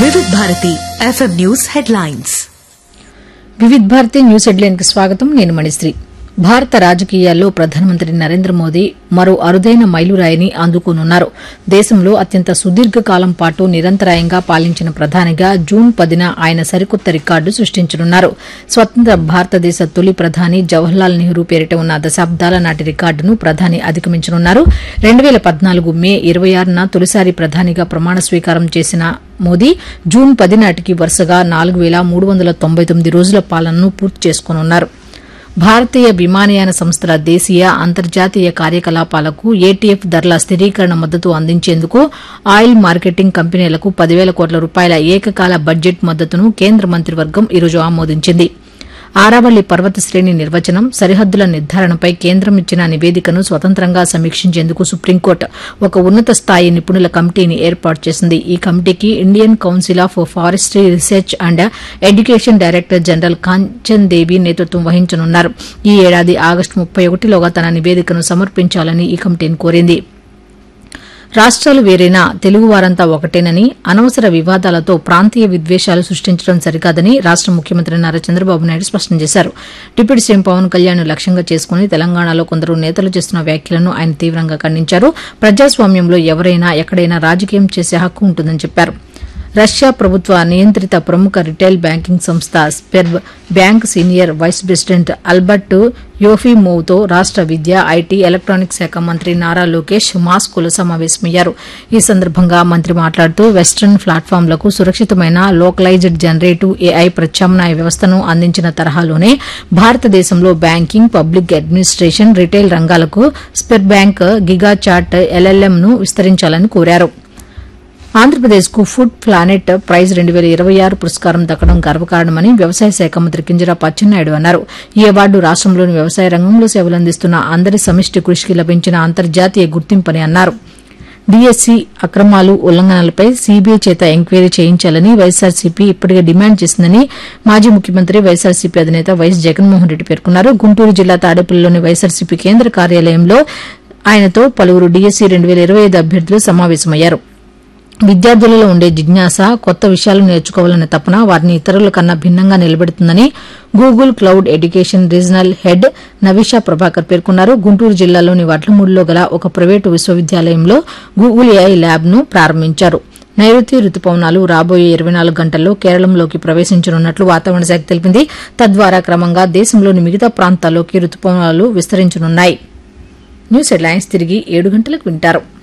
వివిధ Bharati FM news headlines Vividh Bharati news headline కి స్వాగతం నేను మణిశ్రీ భారత రాజకీయాల్లో ప్రధానమంత్రి నరేంద్ర మోదీ మరో అరుదైన మైలురాయిని అందుకోనున్నారు దేశంలో అత్యంత సుదీర్ఘ కాలం పాటు నిరంతరాయంగా పాలించిన ప్రధానిగా జూన్ పదిన ఆయన సరికొత్త రికార్డు సృష్టించనున్నారు స్వతంత్ర భారతదేశ తొలి ప్రధాని జవహర్లాల్ నెహ్రూ పేరిట ఉన్న దశాబ్దాల నాటి రికార్డును ప్రధాని అధిగమించనున్నారు రెండు వేల పద్నాలుగు మే ఇరవై ఆరున తొలిసారి ప్రధానిగా ప్రమాణ స్వీకారం చేసిన మోదీ జూన్ పది నాటికి వరుసగా నాలుగు వేల మూడు వందల తొంభై తొమ్మిది రోజుల పాలనను పూర్తి చేసుకోనున్నారు భారతీయ విమానయాన సంస్థల దేశీయ అంతర్జాతీయ కార్యకలాపాలకు ఏటీఎఫ్ ధరల స్థిరీకరణ మద్దతు అందించేందుకు ఆయిల్ మార్కెటింగ్ కంపెనీలకు పదివేల కోట్ల రూపాయల ఏకకాల బడ్జెట్ మద్దతును కేంద్ర మంత్రివర్గం ఈరోజు ఆమోదించింది ఆరావళి పర్వత శ్రేణి నిర్వచనం సరిహద్దుల నిర్ధారణపై కేంద్రం ఇచ్చిన నివేదికను స్వతంత్రంగా సమీక్షించేందుకు సుప్రీంకోర్టు ఒక ఉన్నత స్థాయి నిపుణుల కమిటీని ఏర్పాటు చేసింది ఈ కమిటీకి Indian Council of Forestry Research and Education Director General Kanchan Devi నేతృత్వం వహించనున్నారు ఈ ఏడాది ఆగస్టు ముప్పై ఒకటిలోగా తన నివేదికను సమర్పించాలని ఈ కమిటీని కోరింది రాష్ట్రాలు వేరైనా తెలుగు వారంతా ఒకటేనని అనవసర వివాదాలతో ప్రాంతీయ విద్వేషాలు సృష్టించడం సరికాదని రాష్ట ముఖ్యమంత్రి నారా చంద్రబాబు నాయుడు స్పష్టం చేశారు డిప్యూటీ సీఎం పవన్ కళ్యాణ్ లక్ష్యంగా చేసుకుని తెలంగాణలో కొందరు నేతలు చేస్తున్న వ్యాఖ్యలను ఆయన తీవ్రంగా ఖండించారు ప్రజాస్వామ్యంలో ఎవరైనా ఎక్కడైనా రాజకీయం చేసే హక్కు ఉంటుందని చెప్పారు రష్యా ప్రభుత్వ నియంత్రిత ప్రముఖ రిటైల్ బ్యాంకింగ్ సంస్థ Sberbank senior vice president Albert యోఫిమోవ్తో రాష్ట విద్య ఐటీ ఎలక్ట్రానిక్స్ శాఖ మంత్రి నారా లోకేష్ మాస్కోలో సమావేశమయ్యారు ఈ సందర్భంగా మంత్రి మాట్లాడుతూ వెస్టర్న్ ప్లాట్ఫామ్లకు సురక్షితమైన లోకలైజ్డ్ జనరేటివ్ ఏఐ ప్రత్యామ్నాయ వ్యవస్థను అందించిన తరహాలోనే భారతదేశంలో బ్యాంకింగ్ పబ్లిక్ అడ్మినిస్ట్రేషన్ రిటైల్ రంగాలకు స్పెర్ బ్యాంక్ గిగా చాట్ ఎల్ఎల్ఎంను విస్తరించాలని కోరారు ఆంధ్రప్రదేశ్కు ఫుడ్ ప్లానెట్ ప్రైజ్ రెండు వేల ఇరవై ఆరు పురస్కారం దక్కడం గర్వకారణమని వ్యవసాయ శాఖ మంత్రి కింజరాపు అచ్చెన్నాయుడు అన్నారు ఈ అవార్డు రాష్టంలోని వ్యవసాయ రంగంలో సేవలందిస్తున్న అందరి సమిష్టి కృషికి లభించిన అంతర్జాతీయ గుర్తింపని అన్నారు డీఎస్సీ అక్రమాలు ఉల్లంఘనలపై సీబీఐ చేత ఎంక్వైరీ చేయించాలని వైఎస్సార్సీపీ ఇప్పటికే డిమాండ్ చేసిందని మాజీ ముఖ్యమంత్రి వైఎస్సార్సీపీ అధినేత వైఎస్ జగన్మోహన్ రెడ్డి పేర్కొన్నారు గుంటూరు జిల్లా తాడేపల్లిలోని వైఎస్సార్సీపీ కేంద్ర కార్యాలయంలో ఆయనతో పలువురు డీఎస్సీ రెండు వేల ఇరవై ఐదు అభ్యర్థులు సమావేశమయ్యారు విద్యార్థులలో ఉండే జిజ్ఞాస కొత్త విషయాలు నేర్చుకోవాలనే తపన వారిని ఇతరుల కన్నా భిన్నంగా నిలబెడుతుందని Google cloud education regional head Navisha Prabhakar పేర్కొన్నారు గుంటూరు జిల్లాలోని వడ్లమూడిలో గల ఒక ప్రైవేటు విశ్వవిద్యాలయంలో గూగుల్ ఏఐ ల్యాబ్ ను ప్రారంభించారు నైరుతి రుతుపవనాలు రాబోయే ఇరవై నాలుగు గంటల్లో కేరళంలోకి ప్రవేశించనున్నట్లు వాతావరణ శాఖ తెలిపింది తద్వారా క్రమంగా దేశంలోని మిగతా ప్రాంతాల్లోకి రుతుపవనాలు విస్తరించనున్నాయి న్యూస్ హెడ్లైన్స్ తిరిగి ఏడు గంటలకు వింటారు